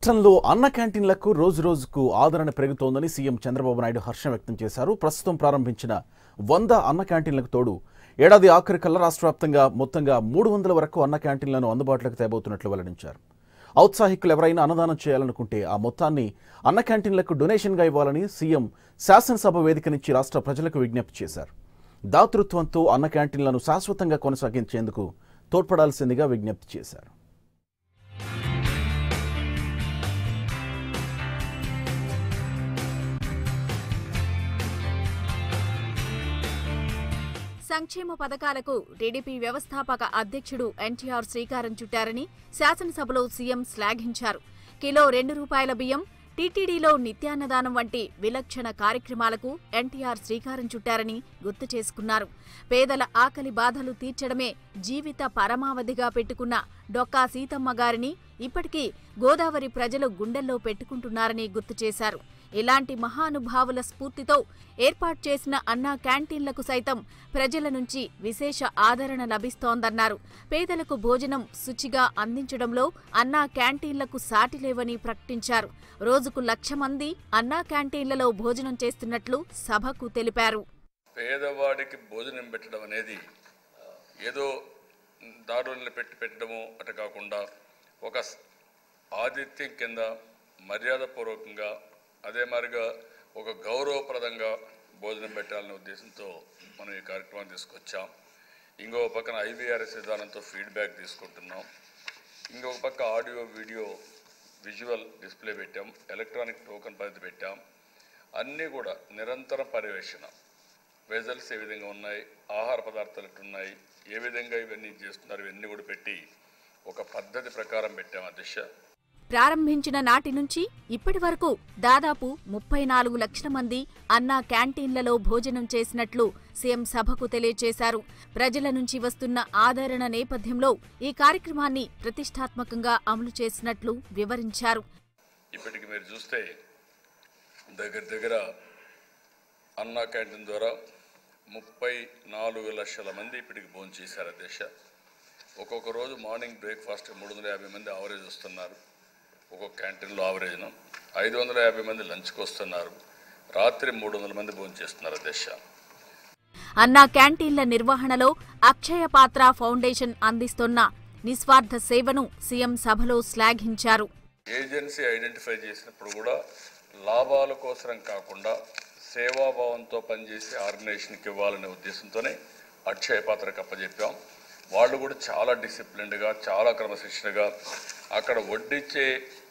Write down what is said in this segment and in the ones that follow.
రాష్ట్రంలో అన్న క్యాంటీన్లకు రోజు రోజుకు ఆదరణ పెరుగుతోందని సీఎం చంద్రబాబు నాయుడు హర్షం వ్యక్తం చేశారు ప్రస్తుతం ప్రారంభించిన వంద అన్న క్యాంటీన్లకు తోడు ఏడాది ఆఖరికల్లా రాష్ట్ర వ్యాప్తంగా మొత్తంగా మూడు వందల వరకు అన్న క్యాంటీన్లను అందుబాటులోకి తేబోతున్నట్లు వెల్లడించారు ఔత్సాహికులు ఎవరైనా అన్నదానం చేయాలనుకుంటే ఆ మొత్తాన్ని అన్న క్యాంటీన్లకు డొనేషన్గా ఇవ్వాలని సీఎం శాసనసభ వేదిక నుంచి రాష్ట్ర ప్రజలకు విజ్ఞప్తి చేశారు దాతృత్వంతో అన్న క్యాంటీన్లను శాశ్వతంగా కొనసాగించేందుకు తోడ్పడాల్సిందిగా విజ్ఞప్తి చేశారు సంక్షేమ పథకాలకు టీడీపీ వ్యవస్థాపక అధ్యక్షుడు ఎన్టీఆర్ శ్రీకారం చుట్టారని శాసనసభలో సీఎం శ్లాఘించారు కిలో రెండు రూపాయల బియ్యం టీటీడీలో నిత్యాన్నదానం వంటి విలక్షణ కార్యక్రమాలకు ఎన్టీఆర్ శ్రీకారం చుట్టారని గుర్తు చేసుకున్నారు పేదల ఆకలి బాధలు తీర్చడమే జీవిత పరమావధిగా పెట్టుకున్న డొక్కా సీతమ్మ గారిని ఇప్పటికీ గోదావరి ప్రజలు గుండెల్లో పెట్టుకుంటున్నారని గుర్తు చేశారు ఇలాంటి మహానుభావుల స్ఫూర్తితో ఏర్పాటు చేసిన అన్నా క్యాంటీన్లకు సైతం ప్రజల నుంచి విశేష ఆదరణ లభిస్తోందన్నారు పేదలకు భోజనం శుచిగా అందించడంలో అన్నా క్యాంటీన్లకు సాటి లేవని ప్రకటించారు రోజుకు లక్ష మంది అన్నా క్యాంటీన్లలో భోజనం చేస్తున్నట్లు సభకు తెలిపారు పేదవాడికి భోజనం పెట్టడం అనేది ఏదో దారుల్ని పెట్టి పెట్టడము అట కాకుండా ఒక స్- ఆతిథ్యం కింద మర్యాదపూర్వకంగా అదే మాదిరిగా ఒక గౌరవప్రదంగా భోజనం పెట్టాలనే ఉద్దేశంతో మనం ఈ కార్యక్రమాన్ని తీసుకొచ్చాం ఇంకో పక్కన ఐవీఆర్ఎస్ విధానంతో ఫీడ్బ్యాక్ తీసుకుంటున్నాం ఇంకొక పక్క ఆడియో వీడియో విజువల్ డిస్ప్లే పెట్టాం ఎలక్ట్రానిక్ టోకెన్ పద్ధతి పెట్టాం అన్నీ కూడా నిరంతరం పర్యవేక్షణ వెజల్స్ ఏ విధంగా ఉన్నాయి ఆహార పదార్థాలు ఎట్లున్నాయి ఏ విధంగా ఇవన్నీ చేస్తున్నారు ఇవన్నీ కూడా పెట్టి ఒక పద్ధతి ప్రకారం పెట్టాం అధ్యక్ష ప్రారంభించిన నాటి నుంచి ఇప్పటి వరకు దాదాపు ముప్పై నాలుగు లక్షల మంది అన్నా క్యాంటీన్లలో భోజనం చేసినట్లు సీఎం సభకు తెలియజేశారు ప్రజల నుంచి వస్తున్న ఆదరణ నేపథ్యంలో ఈ కార్యక్రమాన్ని ప్రతిష్టాత్మకంగా అమలు చేసినట్లు వివరించారు ఇప్పటికి మీరు చూస్తే దగ్గర దగ్గర అన్నా క్యాంటీన్ ద్వారా ముప్పై నాలుగు లక్షల మంది ఇప్పటికి భోజనం చేశారు అధ్యక్ష ఒక్కొక్క రోజు మార్నింగ్ బ్రేక్ఫాస్ట్ మూడు వందల యాభై మంది ఆవరేజ్ వస్తున్నారు ఒక్కొక్క క్యాంటీన్లో ఆవరేజ్ను ఐదు వందల యాభై మంది లంచ్కి వస్తున్నారు రాత్రి మూడు వందల మంది భోజనం చేస్తున్నారు అధ్యక్ష అన్నా క్యాంటీన్ల నిర్వహణలో అక్షయ పాత్ర ఫౌండేషన్ అందిస్తున్న నిస్వార్థ సేవను సీఎం సభలో శ్లాఘించారు ఏజెన్సీ ఐడెంటిఫై చేసినప్పుడు కూడా లాభాల కోసరం కాకుండా సేవాభావంతో పనిచేసే ఆర్గనైజేషన్కి ఇవ్వాలనే ఉద్దేశంతోనే అక్షయ పాత్రకు అప్పచెప్పాం వాళ్ళు కూడా చాలా డిసిప్లిన్డ్గా చాలా క్రమశిక్షణగా అక్కడ వడ్డించే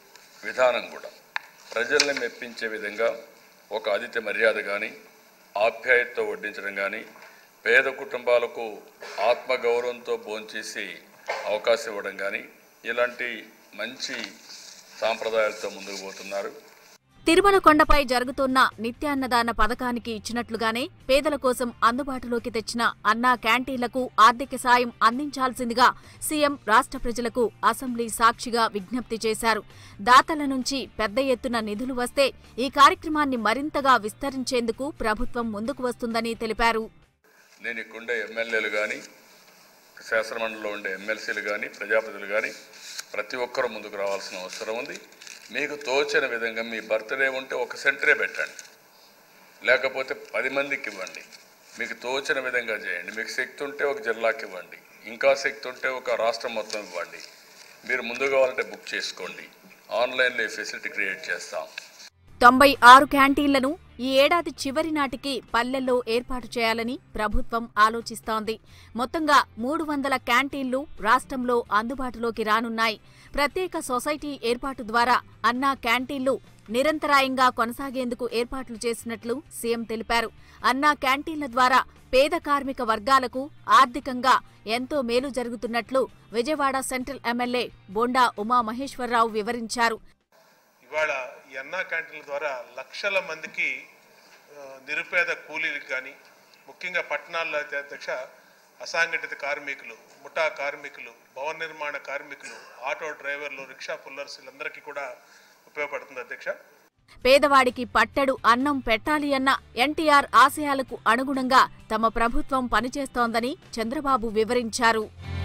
విధానం కూడా ప్రజల్ని మెప్పించే విధంగా ఒక అతిథి మర్యాద కానీ ఆప్యాయతతో వడ్డించడం కానీ పేద కుటుంబాలకు ఆత్మగౌరవంతో భోంచేసి అవకాశం ఇవ్వడం కానీ ఇలాంటి మంచి సాంప్రదాయాలతో ముందుకు పోతున్నారు తిరుమల కొండపై జరుగుతున్న నిత్యాన్నదాన పథకానికి ఇచ్చినట్లుగానే పేదల కోసం అందుబాటులోకి తెచ్చిన అన్నా క్యాంటీన్లకు ఆర్థిక సాయం అందించాల్సిందిగా సీఎం రాష్ట్ర ప్రజలకు అసెంబ్లీ సాక్షిగా విజ్ఞప్తి చేశారు దాతల నుంచి పెద్ద ఎత్తున నిధులు వస్తే ఈ కార్యక్రమాన్ని మరింతగా విస్తరించేందుకు ప్రభుత్వం ముందుకు వస్తుందని తెలిపారు నేను ఇక్కడుండే ఎమ్మెల్యేలు కానీ శాసనమండలిలో ఉండే ఎమ్మెల్సీలు కానీ ప్రజాప్రతినిధులు కానీ ప్రతి ఒక్కరూ ముందుకు రావాల్సిన అవసరం ఉంది మీకు తోచిన విధంగా మీ బర్త్డే ఉంటే ఒక సెంటరే పెట్టండి లేకపోతే పది మందికి ఇవ్వండి మీకు తోచిన విధంగా చేయండి మీకు శక్తి ఉంటే ఒక జిల్లాకి ఇవ్వండి ఇంకా శక్తి ఉంటే ఒక రాష్ట్రం మొత్తం ఇవ్వండి మీరు ముందు కావాలంటే బుక్ చేసుకోండి ఆన్లైన్లో ఈ ఫెసిలిటీ క్రియేట్ చేస్తాం తొంభై ఆరు క్యాంటీన్లను ఈ ఏడాది చివరి నాటికి పల్లెల్లో ఏర్పాటు చేయాలని ప్రభుత్వం ఆలోచిస్తోంది మొత్తంగా మూడు వందల క్యాంటీన్లు రాష్ట్రంలో అందుబాటులోకి రానున్నాయి ప్రత్యేక సొసైటీ ఏర్పాటు ద్వారా అన్నా క్యాంటీన్లు నిరంతరాయంగా కొనసాగేందుకు ఏర్పాట్లు చేసినట్లు సీఎం తెలిపారు అన్నా క్యాంటీన్ల ద్వారా పేద కార్మిక వర్గాలకు ఆర్థికంగా ఎంతో మేలు జరుగుతున్నట్లు విజయవాడ సెంట్రల్ ఎమ్మెల్యే బొండా ఉమామహేశ్వరరావు వివరించారు ఇవాళ ఈ అన్నా క్యాంటీన్ల ద్వారా లక్షల మందికి ఆ, నిరుపేద కూలీలకు కానీ ముఖ్యంగా పట్టణాల్లో అయితే అధ్యక్ష అసంఘటిత కార్మికులు ముఠా కార్మికులు భవన నిర్మాణ కార్మికులు ఆటో డ్రైవర్లు రిక్షా పుల్లర్స్ వీళ్ళందరికీ కూడా ఉపయోగపడుతుంది అధ్యక్ష పేదవాడికి పట్టెడు అన్నం పెట్టాలి అన్న ఎన్టీఆర్ ఆశయాలకు అనుగుణంగా తమ ప్రభుత్వం పనిచేస్తోందని చంద్రబాబు వివరించారు